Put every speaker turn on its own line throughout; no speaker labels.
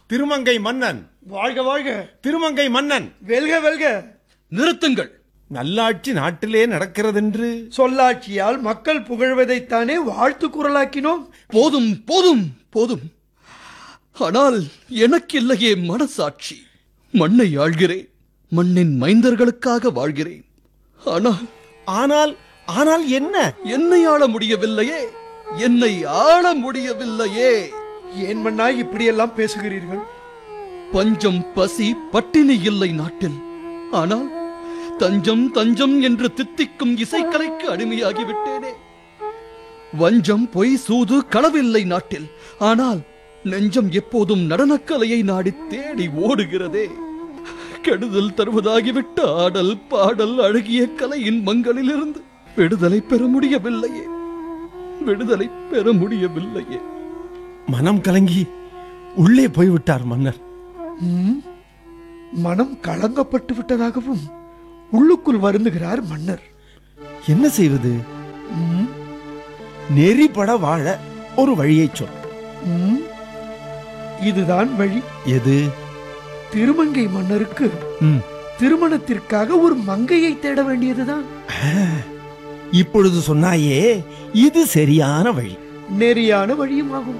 திருமங்கை மன்னன்
வாழ்க வாழ்க
திருமங்கை மன்னன்
வெல்க வெல்க
நிறுத்துங்கள்
நல்லாட்சி நாட்டிலே நடக்கிறதென்று
சொல்லாட்சியால் மக்கள் புகழ்வதைத்தானே வாழ்த்து குரலாக்கினோம்
போதும் போதும் போதும் ஆனால் எனக்கு இல்லையே மனசாட்சி மண்ணை ஆள்கிறேன் மண்ணின் மைந்தர்களுக்காக வாழ்கிறேன் ஆனால்
ஆனால் ஆனால் என்ன
என்னை ஆள முடியவில்லையே என்னை ஆள முடியவில்லையே
ஏன் மன்னா இப்படியெல்லாம் பேசுகிறீர்கள்
பஞ்சம் பசி பட்டினி இல்லை நாட்டில் ஆனால் தஞ்சம் தஞ்சம் என்று தித்திக்கும் இசைக்கலைக்கு அடிமையாகி விட்டேனே வஞ்சம் பொய் சூது களவில்லை நாட்டில் ஆனால் நெஞ்சம் எப்போதும் நடனக்கலையை நாடி தேடி ஓடுகிறதே கெடுதல் தருவதாகிவிட்ட ஆடல் பாடல் அழகிய கலையின் மங்களிலிருந்து விடுதலை பெற முடியவில்லையே விடுதலை பெற முடியவில்லையே
மனம் கலங்கி உள்ளே போய்விட்டார் மன்னர்
ம், மனம் களங்கப்பட்டு விட்டதாகவும் உள்ளுக்குள் வருந்துகிறார் மன்னர்
என்ன செய்வது
ம்,
நெறிப்பட வாழ ஒரு வழியைச் சொல்
ம். இதுதான் வழி
எது
திருமங்கை மன்னருக்கு
ம்,
திருமணத்திற்காக ஒரு மங்கையை தேட வேண்டியதுதான்
இப்பொழுது சொன்னாயே இது சரியான வழி
நெறியான வழியும் ஆகும்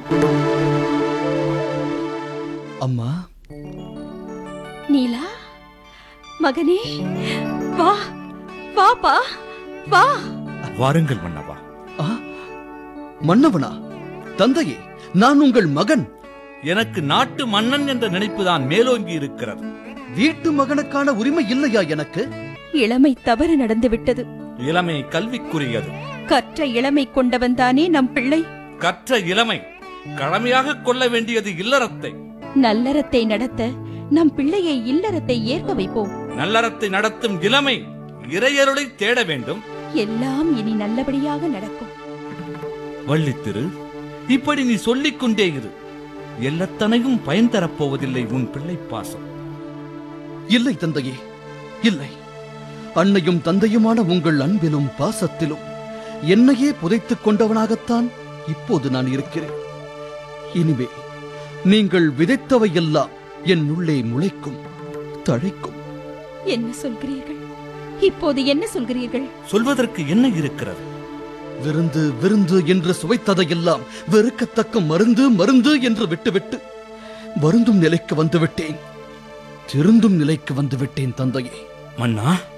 அம்மா
நீலா மகனே வா வாப்பா வா
வாருங்கள் மன்னவா
ஆ மன்னவனா தந்தையே நான் உங்கள் மகன்
எனக்கு நாட்டு மன்னன் என்ற நினைப்புதான் மேலோங்கி இருக்கிறது
வீட்டு மகனுக்கான உரிமை இல்லையா எனக்கு
இளமை தவறு நடந்து விட்டது
இளமை கல்விக்குரியது
கற்ற இளமை கொண்டவன் தானே நம் பிள்ளை
கற்ற இளமை கடமையாக கொள்ள வேண்டியது இல்லறத்தை
நல்லறத்தை நடத்த நம் பிள்ளையை இல்லறத்தை ஏற்க வைப்போம்
நல்லறத்தை நடத்தும் இளமை இறையருளை தேட வேண்டும்
எல்லாம் இனி நல்லபடியாக நடக்கும்
வள்ளித்திரு இப்படி நீ சொல்லிக் கொண்டே இரு எல்லத்தனையும் பயன் தரப்போவதில்லை உன் பிள்ளை பாசம்
இல்லை தந்தையே இல்லை அன்னையும் தந்தையுமான உங்கள் அன்பிலும் பாசத்திலும் என்னையே புதைத்துக் கொண்டவனாகத்தான் இப்போது நான் இருக்கிறேன் இனிமே நீங்கள் விதைத்தவை எல்லாம் என் உள்ளே முளைக்கும் தழைக்கும்
என்ன சொல்கிறீர்கள் இப்போது என்ன சொல்கிறீர்கள்
சொல்வதற்கு என்ன இருக்கிறது
விருந்து விருந்து என்று சுவைத்ததையெல்லாம் வெறுக்கத்தக்க மருந்து மருந்து என்று விட்டுவிட்டு வருந்தும் நிலைக்கு வந்துவிட்டேன் திருந்தும் நிலைக்கு வந்துவிட்டேன் தந்தையே
மன்னா